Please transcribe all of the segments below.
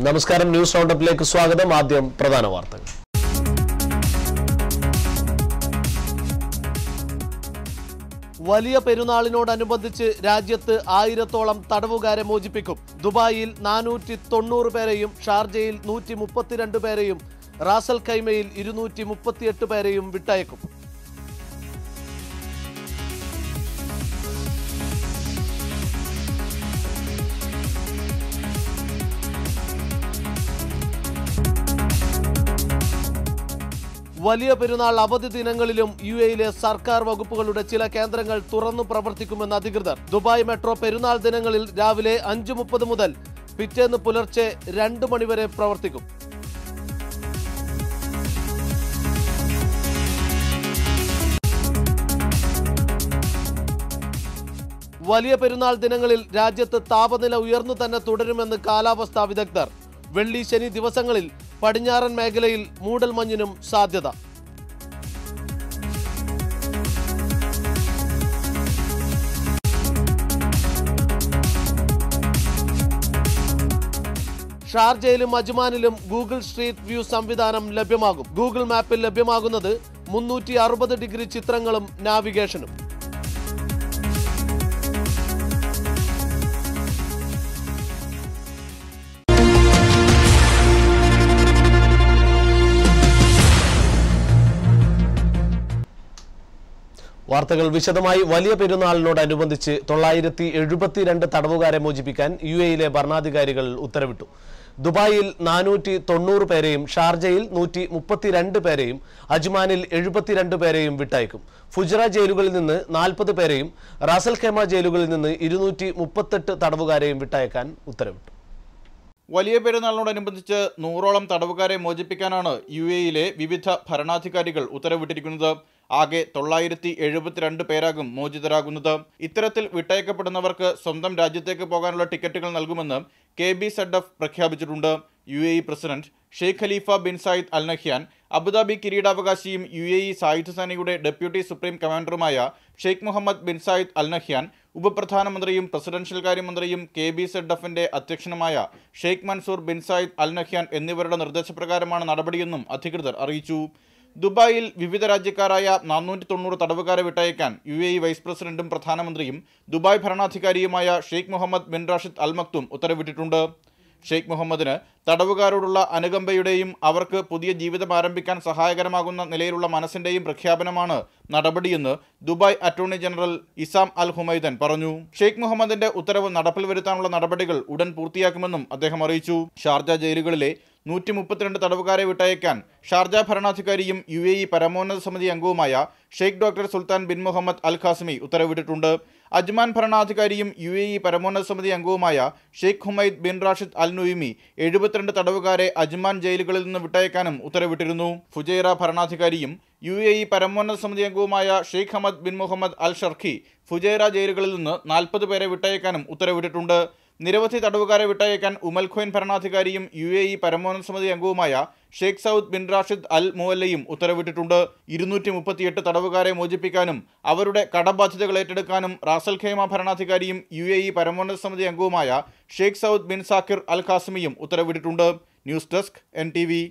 നമസ്കാരം ന്യൂസ് റൗണ്ടപ്പിലേക്ക് സ്വാഗതം ആദ്യം പ്രധാന വാർത്തകൾ വലിയ പെരുന്നാളിനോടനുബന്ധിച്ച് രാജ്യത്ത് ആയിരത്തോളം തടവുകാരെ മോചിപ്പിക്കും ദുബായിൽ നാനൂറ്റി തൊണ്ണൂറ് പേരെയും ഷാർജയിൽ നൂറ്റി മുപ്പത്തിരണ്ട് പേരെയും റാസൽ ഖൈമയിൽ ഇരുന്നൂറ്റി മുപ്പത്തിയെട്ട് പേരെയും വിട്ടയക്കും വലിയ പെരുന്നാൾ അവധി ദിനങ്ങളിലും യു എയിലെ സർക്കാർ വകുപ്പുകളുടെ ചില കേന്ദ്രങ്ങൾ തുറന്നു പ്രവർത്തിക്കുമെന്ന് അധികൃതർ ദുബായ് മെട്രോ പെരുന്നാൾ ദിനങ്ങളിൽ രാവിലെ അഞ്ചു മുപ്പത് മുതൽ പിറ്റേന്ന് പുലർച്ചെ രണ്ട് മണിവരെ പ്രവർത്തിക്കും വലിയ പെരുന്നാൾ ദിനങ്ങളിൽ രാജ്യത്ത് താപനില ഉയർന്നു തന്നെ തുടരുമെന്ന് കാലാവസ്ഥാ വിദഗ്ധർ വെള്ളി ശനി ദിവസങ്ങളിൽ പടിഞ്ഞാറൻ മേഖലയിൽ മൂടൽമഞ്ഞിനും സാധ്യത ഷാർജയിലും അജ്മാനിലും ഗൂഗിൾ സ്ട്രീറ്റ് വ്യൂ സംവിധാനം ലഭ്യമാകും ഗൂഗിൾ മാപ്പിൽ ലഭ്യമാകുന്നത് മുന്നൂറ്റി അറുപത് ഡിഗ്രി ചിത്രങ്ങളും നാവിഗേഷനും വാർത്തകൾ വിശദമായി വലിയ പെരുന്നാളിനോടനുബന്ധിച്ച് തൊള്ളായിരത്തി എഴുപത്തിരണ്ട് തടവുകാരെ മോചിപ്പിക്കാൻ യു എയിലെ ഭരണാധികാരികൾ ഉത്തരവിട്ടു ദുബായിൽ നാനൂറ്റി തൊണ്ണൂറ് പേരെയും ഷാർജയിൽ നൂറ്റി മുപ്പത്തിരണ്ട് പേരെയും അജ്മാനിൽ എഴുപത്തിരണ്ട് പേരെയും വിട്ടയക്കും ഫുജറ ജയിലുകളിൽ നിന്ന് നാൽപ്പത് പേരെയും റാസൽ ഖേമ ജയിലുകളിൽ നിന്ന് ഇരുന്നൂറ്റി മുപ്പത്തെട്ട് തടവുകാരെയും വിട്ടയക്കാൻ ഉത്തരവിട്ടു വലിയ പെരുന്നാളിനോടനുബന്ധിച്ച് നൂറോളം തടവുകാരെ മോചിപ്പിക്കാനാണ് യു എയിലെ വിവിധ ഭരണാധികാരികൾ ഉത്തരവിട്ടിരിക്കുന്നത് ആകെ തൊള്ളായിരത്തി എഴുപത്തിരണ്ട് പേരാകും മോചിതരാകുന്നത് ഇത്തരത്തിൽ വിട്ടയക്കപ്പെടുന്നവർക്ക് സ്വന്തം രാജ്യത്തേക്ക് പോകാനുള്ള ടിക്കറ്റുകൾ നൽകുമെന്ന് കെ ബി സെഡ് എഫ് പ്രഖ്യാപിച്ചിട്ടുണ്ട് U A E president Sheikh Khalifa bin Zayed Al Nahyan Abu Dhabi കിരീടാവകാശിയും യു എ ഇ സായുധ സേനയുടെ ഡെപ്യൂട്ടി സുപ്രീം കമാൻഡറുമായ Sheikh Mohammed bin Zayed Al Nahyan ഉപപ്രധാനമന്ത്രിയും പ്രസിഡൻഷ്യൽ കാര്യമന്ത്രിയും കെ ബി സെഡ് എഫിന്റെ അധ്യക്ഷനുമായ Sheikh Mansour bin Zayed Al Nahyan എന്നിവരുടെ നിർദ്ദേശപ്രകാരമാണ് നടപടിയെന്നും അധികൃതർ അറിയിച്ചു ദുബായിൽ വിവിധ രാജ്യക്കാരായ നാനൂറ്റി തൊണ്ണൂറ് തടവുകാരെ വിട്ടയക്കാൻ യു എ ഇ വൈസ് പ്രസിഡന്റും പ്രധാനമന്ത്രിയും ദുബായ് ഭരണാധികാരിയുമായ Sheikh Mohammed bin Rashid Al Maktoum ഉത്തരവിട്ടിട്ടുണ്ട് ഷെയ്ഖ് മുഹമ്മദിന് തടവുകാരോടുള്ള അനുകമ്പയുടെയും അവർക്ക് പുതിയ ജീവിതം ആരംഭിക്കാൻ സഹായകരമാകുന്ന നിലയിലുള്ള മനസ്സിന്റെയും പ്രഖ്യാപനമാണ് നടപടിയെന്ന് Dubai attorney general Issam Al Humaidan പറഞ്ഞു ഷെയ്ഖ് മുഹമ്മദിന്റെ ഉത്തരവ് നടപ്പിൽ വരുത്താനുള്ള നടപടികൾ ഉടൻ പൂർത്തിയാക്കുമെന്നും അദ്ദേഹം അറിയിച്ചു ഷാർജ ജയിലുകളിലെ നൂറ്റി മുപ്പത്തിരണ്ട് തടവുകാരെ വിട്ടയക്കാൻ ഷാർജ ഭരണാധികാരിയും യു എ ഇ പരമോന്നത സമിതി അംഗവുമായ Sheikh doctor Sultan bin Mohammed Al Qasimi ഉത്തരവിട്ടിട്ടുണ്ട് അജ്മാൻ ഭരണാധികാരിയും യു എ ഇ പരമോന്നത സമിതി അംഗവുമായ Sheikh Humaid bin Rashid Al Nuaimi എഴുപത്തിരണ്ട് തടവുകാരെ അജ്മാൻ ജയിലുകളിൽ നിന്ന് വിട്ടയക്കാനും ഉത്തരവിട്ടിരുന്നു ഫുജൈറ ഭരണാധികാരിയും യു എ ഇ പരമോന്നത സമിതി അംഗവുമായ Sheikh Hamad bin Mohammed Al Sharqi Fujairah ജയിലുകളിൽ നിന്ന് നാൽപ്പത് പേരെ വിട്ടയക്കാനും ഉത്തരവിട്ടിട്ടുണ്ട് നിരവധി തടവുകാരെ വിട്ടയക്കാൻ ഉമൽ ഖ്വൈൻ ഭരണാധികാരിയും യു എ ഇ പരമോന്നത സമിതി അംഗവുമായ Sheikh Saud bin Rashid Al മുവല്ലയും ഉത്തരവിട്ടിട്ടുണ്ട് ഇരുന്നൂറ്റി മുപ്പത്തിയെട്ട് തടവുകാരെ മോചിപ്പിക്കാനും അവരുടെ കടബാധ്യതകൾ ഏറ്റെടുക്കാനും റാസൽ ഖേമ ഭരണാധികാരിയും യു എ ഇ പരമോന്നത സമിതി അംഗവുമായ Sheikh Saud bin Saqr Al ഖാസിമിയും ഉത്തരവിട്ടിട്ടുണ്ട് news desk N T V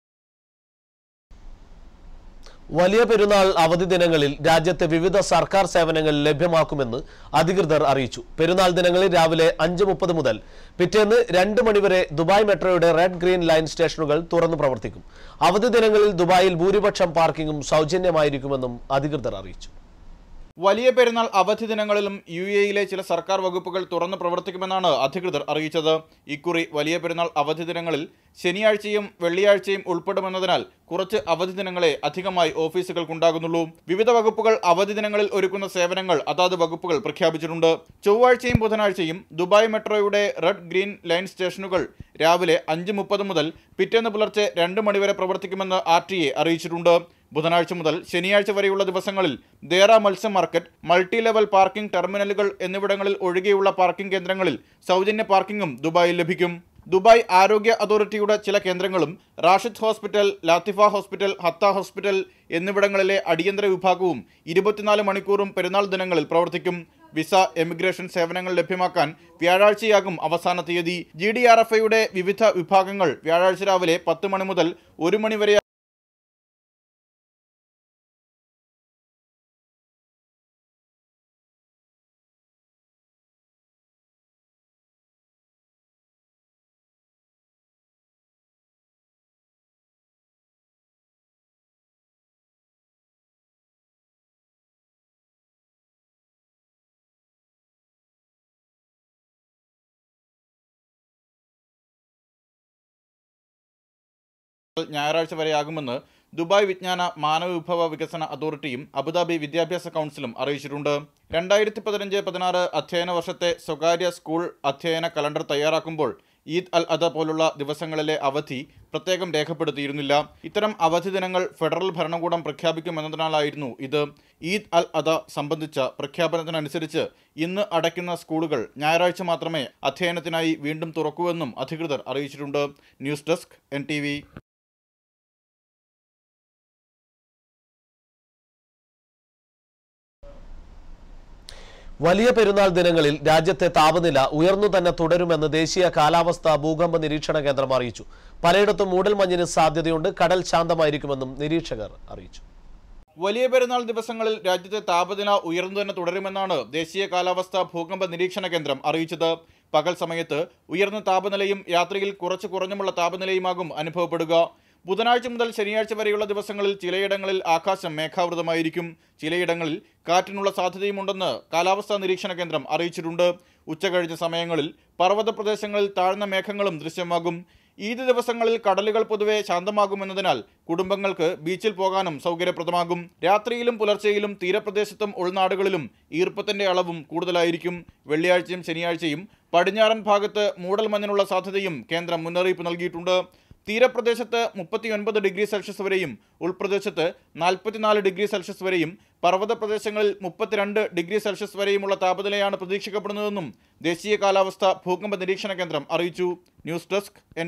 വലിയ പെരുന്നാൾ അവധി ദിനങ്ങളിൽ രാജ്യത്തെ വിവിധ സർക്കാർ സേവനങ്ങൾ ലഭ്യമാക്കുമെന്ന് അധികൃതർ അറിയിച്ചു പെരുന്നാൾ ദിനങ്ങളിൽ രാവിലെ അഞ്ച് മുപ്പത് മുതൽ പിറ്റേന്ന് രണ്ട് മണിവരെ ദുബായ് മെട്രോയുടെ റെഡ് ഗ്രീൻ ലൈൻ സ്റ്റേഷനുകൾ തുറന്നു പ്രവർത്തിക്കും അവധി ദിനങ്ങളിൽ ദുബായിൽ ഭൂരിപക്ഷം പാർക്കിംഗും സൗജന്യമായിരിക്കുമെന്നും അധികൃതർ അറിയിച്ചു വലിയ പെരുന്നാൾ അവധി ദിനങ്ങളിലും യു എയിലെ ചില സർക്കാർ വകുപ്പുകൾ തുറന്നു പ്രവർത്തിക്കുമെന്നാണ് അധികൃതർ അറിയിച്ചത് ഇക്കുറി വലിയ പെരുന്നാൾ അവധി ദിനങ്ങളിൽ ശനിയാഴ്ചയും വെള്ളിയാഴ്ചയും ഉൾപ്പെടുമെന്നതിനാൽ കുറച്ച് അവധി ദിനങ്ങളെ അധികമായി ഓഫീസുകൾക്കുണ്ടാകുന്നുള്ളൂ വിവിധ വകുപ്പുകൾ അവധി ദിനങ്ങളിൽ ഒരുക്കുന്ന സേവനങ്ങൾ അതാത് വകുപ്പുകൾ പ്രഖ്യാപിച്ചിട്ടുണ്ട് ചൊവ്വാഴ്ചയും ബുധനാഴ്ചയും ദുബായ് മെട്രോയുടെ റെഡ് ഗ്രീൻ ലൈൻ സ്റ്റേഷനുകൾ രാവിലെ അഞ്ച് മുപ്പത് മുതൽ പിറ്റേന്ന് പുലർച്ചെ രണ്ട് മണിവരെ പ്രവർത്തിക്കുമെന്ന് ആർ ടി എ അറിയിച്ചിട്ടുണ്ട് ബുധനാഴ്ച മുതൽ ശനിയാഴ്ച വരെയുള്ള ദിവസങ്ങളിൽ ദേറ മത്സ്യ മാർക്കറ്റ് മൾട്ടി ലെവൽ പാർക്കിംഗ് ടെർമിനലുകൾ എന്നിവിടങ്ങളിൽ ഒഴികെയുള്ള പാർക്കിംഗ് കേന്ദ്രങ്ങളിൽ സൗജന്യ പാർക്കിംഗും ദുബായിൽ ലഭിക്കും ദുബായ് ആരോഗ്യ അതോറിറ്റിയുടെ ചില കേന്ദ്രങ്ങളും Rashid hospital Latifa hospital Hatta hospital എന്നിവിടങ്ങളിലെ അടിയന്തര വിഭാഗവും ഇരുപത്തിനാല് മണിക്കൂറും പെരുന്നാൾ ദിനങ്ങളിൽ പ്രവർത്തിക്കും വിസ എമിഗ്രേഷൻ സേവനങ്ങൾ ലഭ്യമാക്കാൻ വ്യാഴാഴ്ചയാകും അവസാന തീയതി ജി ഡി ആർ എഫ് ഐയുടെ വിവിധ വിഭാഗങ്ങൾ വ്യാഴാഴ്ച രാവിലെ പത്ത് മണി മുതൽ ഒരു മണി വരെ ഞായറാഴ്ച വരെയാകുമെന്ന് ദുബായ് വിജ്ഞാന മാനവ വിഭവ വികസന അതോറിറ്റിയും അബുദാബി വിദ്യാഭ്യാസ കൗൺസിലും അറിയിച്ചിട്ടുണ്ട് രണ്ടായിരത്തി പതിനഞ്ച് പതിനാറ് അധ്യയന വർഷത്തെ സ്വകാര്യ സ്കൂൾ അധ്യയന കലണ്ടർ തയ്യാറാക്കുമ്പോൾ ഈദ് അൽ അദ പോലുള്ള ദിവസങ്ങളിലെ അവധി പ്രത്യേകം രേഖപ്പെടുത്തിയിരുന്നില്ല ഇത്തരം അവധി ദിനങ്ങൾ ഫെഡറൽ ഭരണകൂടം പ്രഖ്യാപിക്കുമെന്നതിനാലായിരുന്നു ഇത് ഈദ് അൽ അദ സംബന്ധിച്ച പ്രഖ്യാപനത്തിനനുസരിച്ച് ഇന്ന് അടയ്ക്കുന്ന സ്കൂളുകൾ ഞായറാഴ്ച മാത്രമേ അധ്യയനത്തിനായി വീണ്ടും തുറക്കൂവെന്നും അധികൃതർ അറിയിച്ചിട്ടുണ്ട് ന്യൂസ് ഡെസ്ക് എൻ വലിയ പെരുന്നാൾ ദിനങ്ങളിൽ രാജ്യത്തെ താപനില ഉയർന്നു തന്നെ തുടരുമെന്ന് ദേശീയ കാലാവസ്ഥാ ഭൂകമ്പ നിരീക്ഷണ കേന്ദ്രം അറിയിച്ചു പലയിടത്തും മൂടൽമഞ്ഞിന് സാധ്യതയുണ്ട് കടൽ ശാന്തമായിരിക്കുമെന്നും നിരീക്ഷകർ അറിയിച്ചു വലിയ പെരുന്നാൾ ദിവസങ്ങളിൽ രാജ്യത്തെ താപനില ഉയർന്നു തന്നെ തുടരുമെന്നാണ് ദേശീയ കാലാവസ്ഥാ ഭൂകമ്പ നിരീക്ഷണ കേന്ദ്രം അറിയിച്ചത് പകൽ സമയത്ത് ഉയർന്ന താപനിലയും രാത്രിയിൽ കുറച്ച് കുറഞ്ഞുമുള്ള താപനിലയുമാകും അനുഭവപ്പെടുക ബുധനാഴ്ച മുതൽ ശനിയാഴ്ച വരെയുള്ള ദിവസങ്ങളിൽ ചിലയിടങ്ങളിൽ ആകാശം മേഘാവൃതമായിരിക്കും ചിലയിടങ്ങളിൽ കാറ്റിനുള്ള സാധ്യതയുമുണ്ടെന്ന് കാലാവസ്ഥാ നിരീക്ഷണ കേന്ദ്രം അറിയിച്ചിട്ടുണ്ട് ഉച്ചകഴിഞ്ഞ സമയങ്ങളിൽ പർവ്വത പ്രദേശങ്ങളിൽ താഴ്ന്ന മേഘങ്ങളും ദൃശ്യമാകും ഈദ് ദിവസങ്ങളിൽ കടലുകൾ പൊതുവെ ശാന്തമാകുമെന്നതിനാൽ കുടുംബങ്ങൾക്ക് ബീച്ചിൽ പോകാനും സൗകര്യപ്രദമാകും രാത്രിയിലും പുലർച്ചെയിലും തീരപ്രദേശത്തും ഉൾനാടുകളിലും ഈർപ്പത്തിന്റെ അളവും കൂടുതലായിരിക്കും വെള്ളിയാഴ്ചയും ശനിയാഴ്ചയും പടിഞ്ഞാറൻ ഭാഗത്ത് മൂടൽമഞ്ഞിനുള്ള സാധ്യതയും കേന്ദ്രം മുന്നറിയിപ്പ് നൽകിയിട്ടുണ്ട് തീരപ്രദേശത്ത് മുപ്പത്തിയൊൻപത് ഡിഗ്രി സെൽഷ്യസ് വരെയും ഉൾപ്രദേശത്ത് നാൽപ്പത്തിനാല് ഡിഗ്രി സെൽഷ്യസ് വരെയും പർവ്വത പ്രദേശങ്ങളിൽ മുപ്പത്തിരണ്ട് ഡിഗ്രി സെൽഷ്യസ് വരെയുമുള്ള താപനിലയാണ് പ്രതീക്ഷിക്കപ്പെടുന്നതെന്നും ദേശീയ കാലാവസ്ഥ ഭൂകമ്പ നിരീക്ഷണ കേന്ദ്രം അറിയിച്ചു ന്യൂസ് ഡെസ്ക് എൻ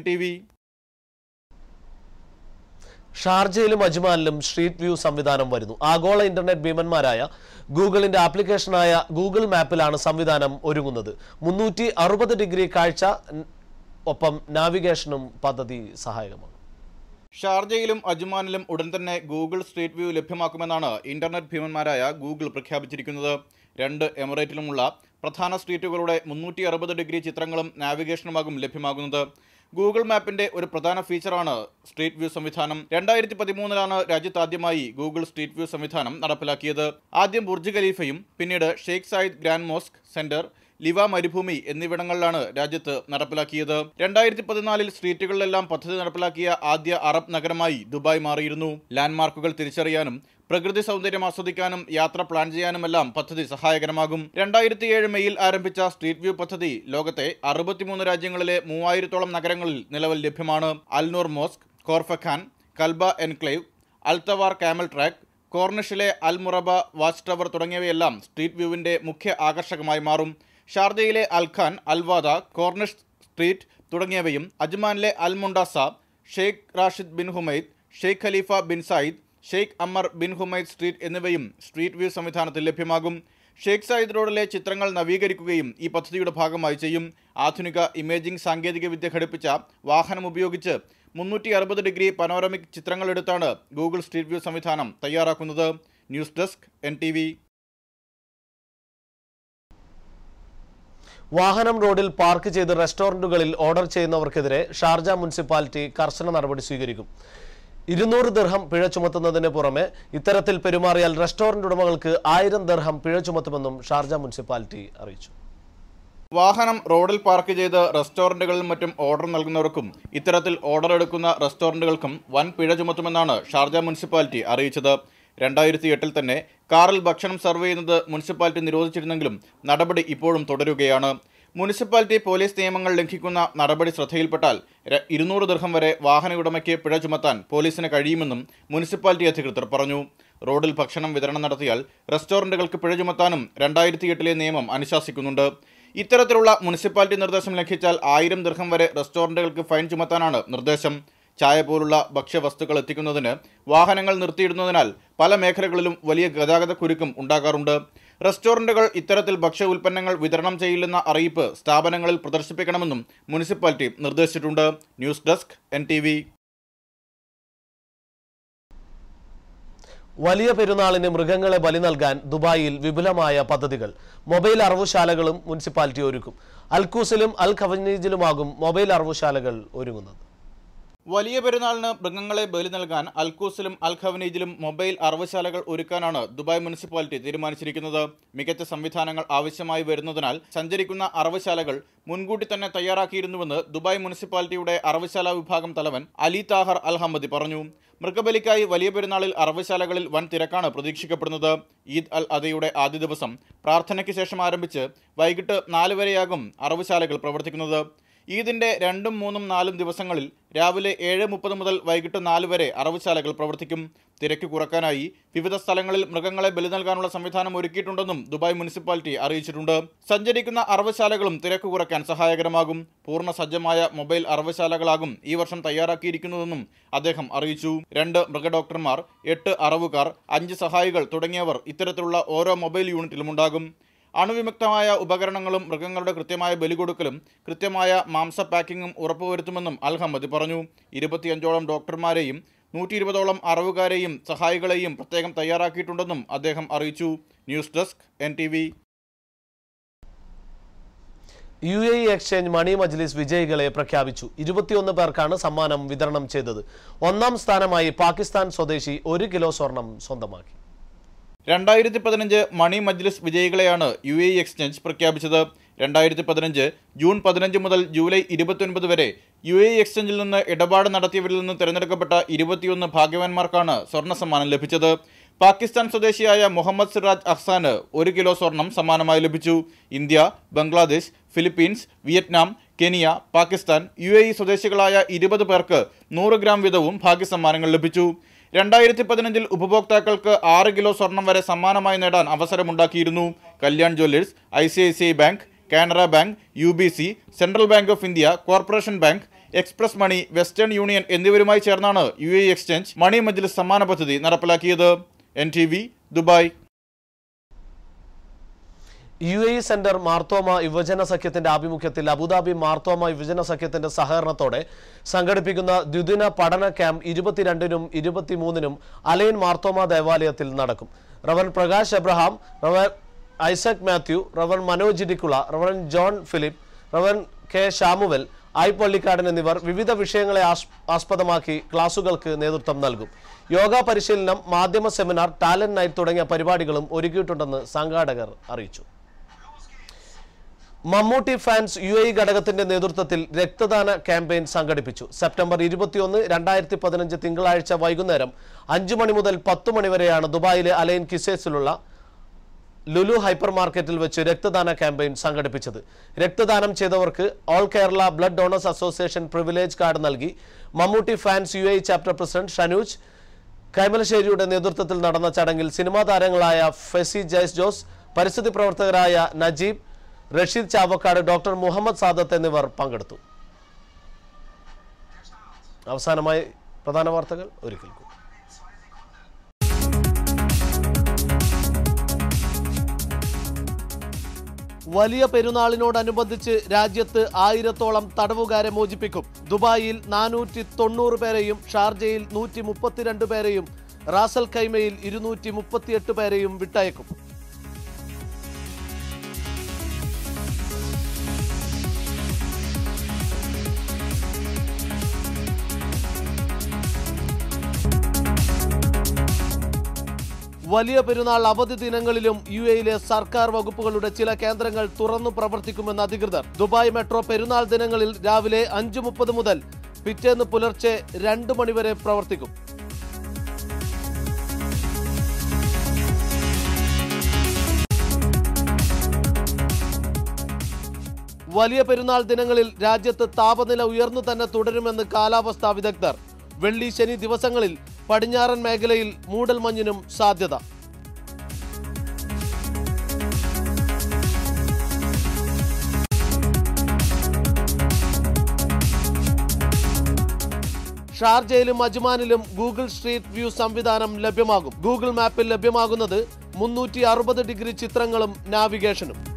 ഷാർജയിലും അജ്മാനിലും സ്ട്രീറ്റ് വ്യൂ സംവിധാനം വരുന്നു ആഗോള ഇന്റർനെറ്റ് ഭീമന്മാരായ ഗൂഗിളിന്റെ ആപ്ലിക്കേഷനായ ഗൂഗിൾ മാപ്പിലാണ് സംവിധാനം ഒരുങ്ങുന്നത് മുന്നൂറ്റി അറുപത് ഡിഗ്രി കാഴ്ച ൻ- ഒപ്പം നാവിഗേഷനും പദ്ധതി സഹായകമാണ് ഷാർജയിലും അജ്മാനിലും ഉടൻ തന്നെ ഗൂഗിൾ സ്ട്രീറ്റ് വ്യൂ ലഭ്യമാക്കുമെന്നാണ് ഇന്റർനെറ്റ് ഭീമന്മാരായ ഗൂഗിൾ പ്രഖ്യാപിച്ചിരിക്കുന്നത് രണ്ട് എമിറേറ്റിലുമുള്ള പ്രധാന സ്ട്രീറ്റുകളുടെ മുന്നൂറ്റി അറുപത് ഡിഗ്രി ചിത്രങ്ങളും നാവിഗേഷനുമാകും ലഭ്യമാകുന്നത് ഗൂഗിൾ മാപ്പിന്റെ ഒരു പ്രധാന ഫീച്ചറാണ് സ്ട്രീറ്റ് വ്യൂ സംവിധാനം രണ്ടായിരത്തി പതിമൂന്നിലാണ് രാജ്യത്ത് ആദ്യമായി ഗൂഗിൾ സ്ട്രീറ്റ് വ്യൂ സംവിധാനം നടപ്പിലാക്കിയത് ആദ്യം ബുർജ് ഖലീഫയും പിന്നീട് Sheikh Zayed grand mosque centre Liwa മരുഭൂമി എന്നിവിടങ്ങളിലാണ് രാജ്യത്ത് നടപ്പിലാക്കിയത് രണ്ടായിരത്തി പതിനാലിൽ സ്ട്രീറ്റുകളിലെല്ലാം പദ്ധതി നടപ്പിലാക്കിയ ആദ്യ അറബ് നഗരമായി ദുബായ് മാറിയിരുന്നു ലാൻഡ്മാർക്കുകൾ തിരിച്ചറിയാനും പ്രകൃതി സൗന്ദര്യം ആസ്വദിക്കാനും യാത്ര പ്ലാൻ ചെയ്യാനുമെല്ലാം പദ്ധതി സഹായകരമാകും രണ്ടായിരത്തി ഏഴ് മെയ്യിൽ ആരംഭിച്ച സ്ട്രീറ്റ് വ്യൂ പദ്ധതി ലോകത്തെ അറുപത്തിമൂന്ന് രാജ്യങ്ങളിലെ മൂവായിരത്തോളം നഗരങ്ങളിൽ നിലവിൽ ലഭ്യമാണ് Al Noor mosque Khor Fakkan Kalba enclave Al Thawar camel track കോർണിഷിലെ അൽ മുറബ വാച്ച് ടവർ തുടങ്ങിയവയെല്ലാം സ്ട്രീറ്റ് വ്യൂവിന്റെ മുഖ്യ ആകർഷകമായി മാറും ഷാർജയിലെ അൽഖാൻ അൽവാദ കോർണിഷ് സ്ട്രീറ്റ് തുടങ്ങിയവയും അജ്മാനിലെ Al Muntaza Sheikh Rashid bin Humaid Sheikh Khalifa bin Zayed Sheikh Ammar bin Humaid street എന്നിവയും സ്ട്രീറ്റ് വ്യൂ സംവിധാനത്തിൽ ലഭ്യമാകും ഷെയ്ഖ് സായിദ് റോഡിലെ ചിത്രങ്ങൾ നവീകരിക്കുകയും ഈ പദ്ധതിയുടെ ഭാഗമായി ചെയ്യും ആധുനിക ഇമേജിംഗ് സാങ്കേതികവിദ്യ ഘടിപ്പിച്ച വാഹനം ഉപയോഗിച്ച് മുന്നൂറ്റി അറുപത് ഡിഗ്രി പനോരമിക് ചിത്രങ്ങൾ എടുത്താണ് ഗൂഗിൾ സ്ട്രീറ്റ് വ്യൂ സംവിധാനം തയ്യാറാക്കുന്നത് ന്യൂസ് ഡെസ്ക് എൻ വാഹനം റോഡിൽ പാർക്ക് ചെയ്ത് റെസ്റ്റോറന്റുകളിൽ ഓർഡർ ചെയ്യുന്നവർക്കെതിരെ ഷാർജ മുനിസിപ്പാലിറ്റി കർശന നടപടി സ്വീകരിക്കും ഇരുന്നൂറ് ദർഹം പിഴ ചുമത്തുന്നതിന് പുറമെ ഇത്തരത്തിൽ പെരുമാറിയാൽ റെസ്റ്റോറന്റ് ഉടമകൾക്ക് ആയിരം ദർഹം പിഴ ചുമത്തുമെന്നും ഷാർജ മുനിസിപ്പാലിറ്റി അറിയിച്ചു വാഹനം റോഡിൽ പാർക്ക് ചെയ്ത് റെസ്റ്റോറന്റുകളിലും മറ്റും ഓർഡർ നൽകുന്നവർക്കും ഇത്തരത്തിൽ ഓർഡർ എടുക്കുന്ന റെസ്റ്റോറന്റുകൾക്കും വൻ പിഴ ചുമത്തുമെന്നാണ് ഷാർജ മുനിസിപ്പാലിറ്റി അറിയിച്ചത് രണ്ടായിരത്തി എട്ടിൽ തന്നെ കാറിൽ ഭക്ഷണം സെർവ് ചെയ്യുന്നത് മുനിസിപ്പാലിറ്റി നിരോധിച്ചിരുന്നെങ്കിലും നടപടി ഇപ്പോഴും തുടരുകയാണ് മുനിസിപ്പാലിറ്റി പോലീസ് നിയമങ്ങൾ ലംഘിക്കുന്ന നടപടി ശ്രദ്ധയിൽപ്പെട്ടാൽ ര- ഇരുന്നൂറ് ദീർഘം വരെ വാഹന ഉടമയ്ക്ക് പിഴ ചുമത്താൻ പോലീസിന് കഴിയുമെന്നും മുനിസിപ്പാലിറ്റി അധികൃതർ പറഞ്ഞു റോഡിൽ ഭക്ഷണം വിതരണം നടത്തിയാൽ റെസ്റ്റോറന്റുകൾക്ക് പിഴ ചുമത്താനും രണ്ടായിരത്തി എട്ടിലെ നിയമം അനുശാസിക്കുന്നുണ്ട് ഇത്തരത്തിലുള്ള മുനിസിപ്പാലിറ്റി നിർദ്ദേശം ലംഘിച്ചാൽ ആയിരം ദീർഘം വരെ റെസ്റ്റോറന്റുകൾക്ക് ഫൈൻ ചുമത്താനാണ് നിർദ്ദേശം ചായ പോലുള്ള ഭക്ഷ്യവസ്തുക്കൾ എത്തിക്കുന്നതിന് വാഹനങ്ങൾ നിർത്തിയിടുന്നതിനാൽ പല മേഖലകളിലും വലിയ ഗതാഗത കുരുക്കും ഉണ്ടാകാറുണ്ട് റെസ്റ്റോറന്റുകൾ ഇത്തരത്തിൽ ഭക്ഷ്യ ഉൽപ്പന്നങ്ങൾ വിതരണം ചെയ്യില്ലെന്ന അറിയിപ്പ് സ്ഥാപനങ്ങളിൽ പ്രദർശിപ്പിക്കണമെന്നും മുനിസിപ്പാലിറ്റി നിർദ്ദേശിച്ചിട്ടുണ്ട് ന്യൂസ് ഡെസ്ക് എൻ വലിയ പെരുന്നാളിന് മൃഗങ്ങളെ ബലി നൽകാൻ ദുബായിൽ വിപുലമായ പദ്ധതികൾ മൊബൈൽ അറവുശാലകളും മുനിസിപ്പാലിറ്റി ഒരുക്കും അൽക്കൂസിലും അൽ ഖവനീജിലുമാകും മൊബൈൽ അറവുശാലകൾ ഒരുങ്ങുന്നത് വലിയ പെരുന്നാളിന് മൃഗങ്ങളെ ബലി നൽകാൻ അൽക്കൂസിലും അൽ ഖവനീജിലും മൊബൈൽ അറവുശാലകൾ ഒരുക്കാനാണ് ദുബായ് മുനിസിപ്പാലിറ്റി തീരുമാനിച്ചിരിക്കുന്നത് മികച്ച സംവിധാനങ്ങൾ ആവശ്യമായി വരുന്നതിനാൽ സഞ്ചരിക്കുന്ന അറവുശാലകൾ മുൻകൂട്ടി തന്നെ തയ്യാറാക്കിയിരുന്നുവെന്ന് ദുബായ് മുനിസിപ്പാലിറ്റിയുടെ അറവുശാല വിഭാഗം തലവൻ അലി താഹർ അൽ ഹമ്മദി പറഞ്ഞു മൃഗബലിക്കായി വലിയ പെരുന്നാളിൽ അറവുശാലകളിൽ വൻ തിരക്കാണ് പ്രതീക്ഷിക്കപ്പെടുന്നത് ഈദ് അൽ അദയുടെ ആദ്യ ദിവസം പ്രാർത്ഥനയ്ക്ക് ശേഷം ആരംഭിച്ച് വൈകിട്ട് നാല് വരെയാകും അറവുശാലകൾ പ്രവർത്തിക്കുന്നത് ഈദിന്റെ രണ്ടും മൂന്നും നാലും ദിവസങ്ങളിൽ രാവിലെ ഏഴ് മുപ്പത് മുതൽ വൈകിട്ട് നാല് വരെ അറവുശാലകൾ പ്രവർത്തിക്കും തിരക്ക് കുറക്കാനായി വിവിധ സ്ഥലങ്ങളിൽ മൃഗങ്ങളെ ബലി നൽകാനുള്ള സംവിധാനം ഒരുക്കിയിട്ടുണ്ടെന്നും ദുബായ് മുനിസിപ്പാലിറ്റി അറിയിച്ചിട്ടുണ്ട് സഞ്ചരിക്കുന്ന അറവുശാലകളും തിരക്ക് കുറയ്ക്കാൻ സഹായകരമാകും പൂർണ്ണ സജ്ജമായ മൊബൈൽ അറവുശാലകളാകും ഈ വർഷം തയ്യാറാക്കിയിരിക്കുന്നതെന്നും അദ്ദേഹം അറിയിച്ചു രണ്ട് മൃഗഡോക്ടർമാർ എട്ട് അറവുകാർ അഞ്ച് സഹായികൾ തുടങ്ങിയവർ ഇത്തരത്തിലുള്ള ഓരോ മൊബൈൽ യൂണിറ്റിലുമുണ്ടാകും അണുവിമുക്തമായ ഉപകരണങ്ങളും മൃഗങ്ങളുടെ കൃത്യമായ ബലി കൊടുക്കലും കൃത്യമായ മാംസ പാക്കിങ്ങും ഉറപ്പുവരുത്തുമെന്നും അൽഹമ്മദ് പറഞ്ഞു ഇരുപത്തിയഞ്ചോളം ഡോക്ടർമാരെയും നൂറ്റി ഇരുപതോളം അറവുകാരെയും സഹായികളെയും പ്രത്യേകം തയ്യാറാക്കിയിട്ടുണ്ടെന്നും അദ്ദേഹം അറിയിച്ചു news desk N U A E exchange money Majlis വിജയികളെ പ്രഖ്യാപിച്ചു ഇരുപത്തിയൊന്ന് പേർക്കാണ് സമ്മാനം വിതരണം ചെയ്തത് ഒന്നാം സ്ഥാനമായി പാകിസ്ഥാൻ സ്വദേശി ഒരു കിലോ സ്വർണം സ്വന്തമാക്കി രണ്ടായിരത്തി പതിനഞ്ച് മണി മജ്ലിസ് വിജയികളെയാണ് യു എ എക്സ്ചേഞ്ച് പ്രഖ്യാപിച്ചത് രണ്ടായിരത്തി പതിനഞ്ച് ജൂൺ പതിനഞ്ച് മുതൽ ജൂലൈ ഇരുപത്തിയൊൻപത് വരെ യു എ എക്സ്ചേഞ്ചിൽ നിന്ന് ഇടപാട് നടത്തിയവരിൽ നിന്ന് തിരഞ്ഞെടുക്കപ്പെട്ട ഇരുപത്തിയൊന്ന് ഭാഗ്യവാന്മാർക്കാണ് സ്വർണ്ണ സമ്മാനം ലഭിച്ചത് പാകിസ്ഥാൻ സ്വദേശിയായ മുഹമ്മദ് സിറാജ് അഹ്സാന് ഒരു കിലോ സ്വർണം സമ്മാനമായി ലഭിച്ചു India Bangladesh Philippines Vietnam Kenya Pakistan U A E സ്വദേശികളായ ഇരുപത് പേർക്ക് നൂറ് ഗ്രാം വീതവും ഭാഗ്യസമ്മാനങ്ങൾ ലഭിച്ചു രണ്ടായിരത്തി പതിനഞ്ചിൽ ഉപഭോക്താക്കൾക്ക് ആറ് കിലോ സ്വർണം വരെ സമ്മാനമായി നേടാൻ അവസരമുണ്ടാക്കിയിരുന്നു Kalyan jewellers I C I C I bank Canara bank U B C central bank of India corporation bank express money western union എന്നിവരുമായി ചേർന്നാണ് യു എ എക്സ്ചേഞ്ച് മണി മജ്ലിസ് സമ്മാന പദ്ധതി നടപ്പിലാക്കിയത് N T V Dubai U A E centre Marthoma യുവജന സഖ്യത്തിന്റെ ആഭിമുഖ്യത്തിൽ Abu Dhabi Marthoma യുവജന സഖ്യത്തിന്റെ സഹകരണത്തോടെ സംഘടിപ്പിക്കുന്ന ദ്വിദിന പഠന ക്യാമ്പ് ഇരുപത്തിരണ്ടിനും ഇരുപത്തിമൂന്നിനും അലൈൻ മാർത്തോമ ദേവാലയത്തിൽ നടക്കും rev Prakash Abraham rev Isaac Mathew rev Manoj Idicula rev John Philip rev K Samuel I Pallikadan എന്നിവർ വിവിധ വിഷയങ്ങളെ ആസ്- ആസ്പദമാക്കി ക്ലാസുകൾക്ക് നേതൃത്വം നൽകും യോഗ പരിശീലനം മാധ്യമ സെമിനാർ ടാലന്റ് നൈറ്റ് തുടങ്ങിയ പരിപാടികളും ഒരുക്കിയിട്ടുണ്ടെന്ന് സംഘാടകർ അറിയിച്ചു മമ്മൂട്ടി ഫാൻസ് യു എ ഘടകത്തിന്റെ നേതൃത്വത്തിൽ രക്തദാന ക്യാമ്പയിൻ സംഘടിപ്പിച്ചു സെപ്റ്റംബർ ഇരുപത്തിയൊന്ന് രണ്ടായിരത്തി പതിനഞ്ച് തിങ്കളാഴ്ച വൈകുന്നേരം അഞ്ചു മണി മുതൽ പത്തു മണി വരെയാണ് ദുബായിലെ അലൈൻ കിസേസിലുള്ള ലുലു ഹൈപ്പർ മാർക്കറ്റിൽ വെച്ച് രക്തദാന ക്യാമ്പയിൻ സംഘടിപ്പിച്ചത് രക്തദാനം ചെയ്തവർക്ക് all Kerala blood donors association privilege card നൽകി Mammootty fans U A chapter president Shanuj കൈമലശ്ശേരിയുടെ നേതൃത്വത്തിൽ നടന്ന ചടങ്ങിൽ സിനിമാ താരങ്ങളായ ഫെസി ജയസ് ജോസ് പരിസ്ഥിതി പ്രവർത്തകരായ നജീബ് റഷീദ് ചാവക്കാട് ഡോക്ടർ മുഹമ്മദ് സാദത്ത് എന്നിവർ പങ്കെടുത്തു അവസാനമായി പ്രധാന വാർത്തകൾ ഒരിക്കൽ കൂടി വലിയ പെരുന്നാളിനോടനുബന്ധിച്ച് രാജ്യത്ത് ആയിരത്തോളം തടവുകാരെ മോചിപ്പിക്കും ദുബായിൽ നാനൂറ്റി തൊണ്ണൂറ് പേരെയും ഷാർജയിൽ നൂറ്റി മുപ്പത്തിരണ്ട് പേരെയും റാസൽ ഖൈമയിൽ ഇരുന്നൂറ്റി മുപ്പത്തിയെട്ട് പേരെയും വിട്ടയക്കും വലിയ പെരുന്നാൾ അവധി ദിനങ്ങളിലും യു എയിലെ സർക്കാർ വകുപ്പുകളുടെ ചില കേന്ദ്രങ്ങൾ തുറന്നു പ്രവർത്തിക്കുമെന്ന് അധികൃതർ ദുബായ് മെട്രോ പെരുന്നാൾ ദിനങ്ങളിൽ രാവിലെ അഞ്ചു മുപ്പത് മുതൽ പിറ്റേന്ന് പുലർച്ചെ രണ്ട് മണിവരെ പ്രവർത്തിക്കും വലിയ പെരുന്നാൾ ദിനങ്ങളിൽ രാജ്യത്ത് താപനില ഉയർന്നു തന്നെ തുടരുമെന്ന് കാലാവസ്ഥാ വിദഗ്ധർ വെള്ളി ശനി ദിവസങ്ങളിൽ പടിഞ്ഞാറൻ മേഖലയിൽ മൂടൽമഞ്ഞിനും സാധ്യത ഷാർജയിലും അജ്മാനിലും ഗൂഗിൾ സ്ട്രീറ്റ് വ്യൂ സംവിധാനം ലഭ്യമാകും ഗൂഗിൾ മാപ്പിൽ ലഭ്യമാകുന്നത് മുന്നൂറ്റി അറുപത് ഡിഗ്രി ചിത്രങ്ങളും നാവിഗേഷനും